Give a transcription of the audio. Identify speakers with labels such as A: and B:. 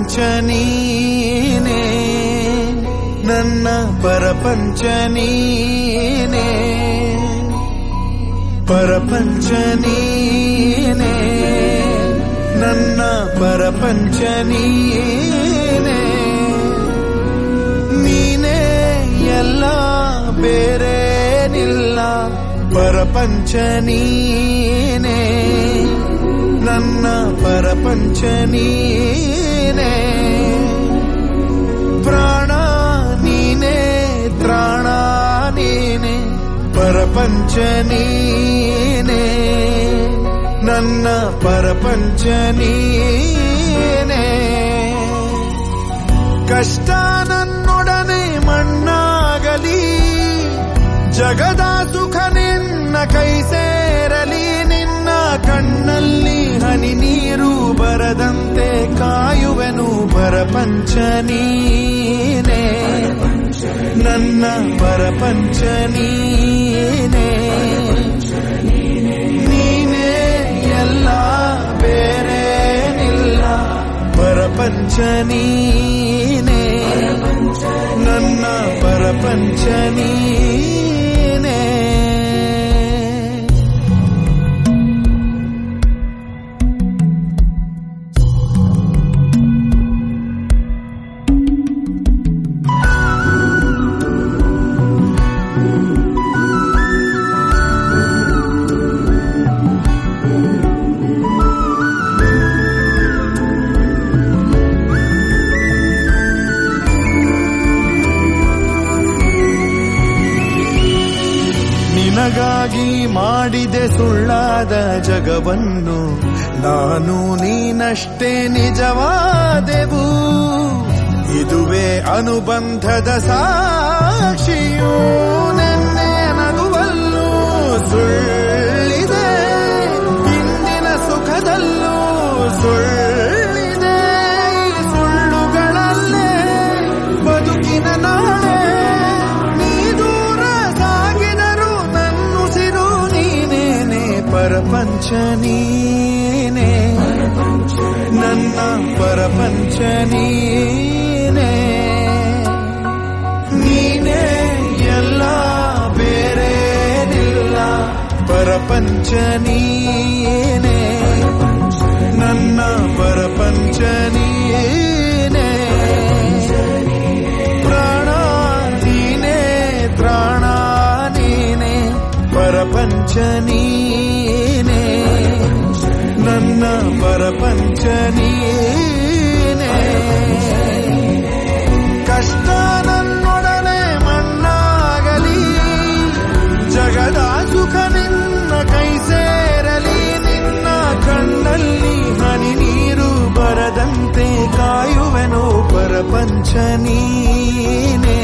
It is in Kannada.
A: ಪರಪಂಚ ನೀನೇ ನನ್ನ ಪರಪಂಚ ನೀನೇ ಪರಪಂಚ ನೀನೇ ನನ್ನ ಪರಪಂಚ ನೀನೇ ನೀನೇ ಎಲ್ಲ ಬೇರೇನಿಲ್ಲ ಪರಪಂಚ ನೀನೇ ನನ್ನ ಪರಪಂಚ ನೀನೇ ಪ್ರಾಣ ನೀನೇ ತ್ರಾಣ ನೀನೇ ಪರಪಂಚ ನೀನೇ ನನ್ನ ಪರಪಂಚ ನೀನೇ ಕಷ್ಟ ನನ್ನೊಡನೆ ಮಣ್ಣಾಗಲಿ ಜಗದ ಸುಖ ನಿನ್ನ ಕೈ ಸೇರಲಿ ನಿನ್ನ ಕಣ್ಣಲ್ಲಿ ಹನಿ ನೀರು ಬರದಂತೆ ಕಾಯುವೆನು ಪರಪಂಚ ನೀನೇ ನನ್ನ ಪರಪಂಚ ನೀನೇ ನೀನೇ ಎಲ್ಲ ಬೇರೇನಿಲ್ಲ ಪರಪಂಚ ನೀನೇ ನನ್ನ ಪರಪಂಚ ನೀನೇ ನಿನಗಾಗಿ ಮಾಡಿದೆ ಸುಳ್ಳಾದ ಜಗವನ್ನು ನಾನು ನೀನಷ್ಟೇ ನಿಜವಾದೆವು ಇದುವೇ ಅನುಬಂಧದ ಸಾಕ್ಷಿಯೂ ನೆನ್ನೆ ನಗುವಲ್ಲೂ ಸುಳ್ಳಿದೆ ಇಂದಿನ ಸುಖದಲ್ಲೂ ಸುಳ್ಳಿದೆ ಈ ಸುಳ್ಳುಗಳಲ್ಲೇ ಬದುಕಿನ ನಾಳೆ ನೀ ದೂರ ಸಾಗಿದರು ನನ್ನುಸಿರು ನೀನೇನೆ ಪರಪಂಚ ನೀನೇ ನನ್ನ ಪರಪಂಚ ನೀನೇ ನೀನೇ ಎಲ್ಲ ಬೇರೇನಿಲ್ಲ ಪರಪಂಚ ನೀನೇ ನನ್ನ ಪರಪಂಚ ನೀನೇ ಪ್ರಾಣ ನೀನೇ ತ್ರಾಣ ನೀನೇ ಪರಪಂಚ ನೀನೇ ನನ್ನ ಪರಪಂಚ ನೀನೇ ಕಷ್ಟ ನನ್ನೊಡನೆ ಮಣ್ಣಾಗಲಿ ಜಗದ ಸುಖ ನಿನ್ನ ಕೈ ಸೇರಲಿ ನಿನ್ನ ಕಣ್ಣಲ್ಲಿ ಹನಿ ನೀರು ಬರದಂತೆ ಕಾಯುವೆನು ಪರಪಂಚ ನೀನೇ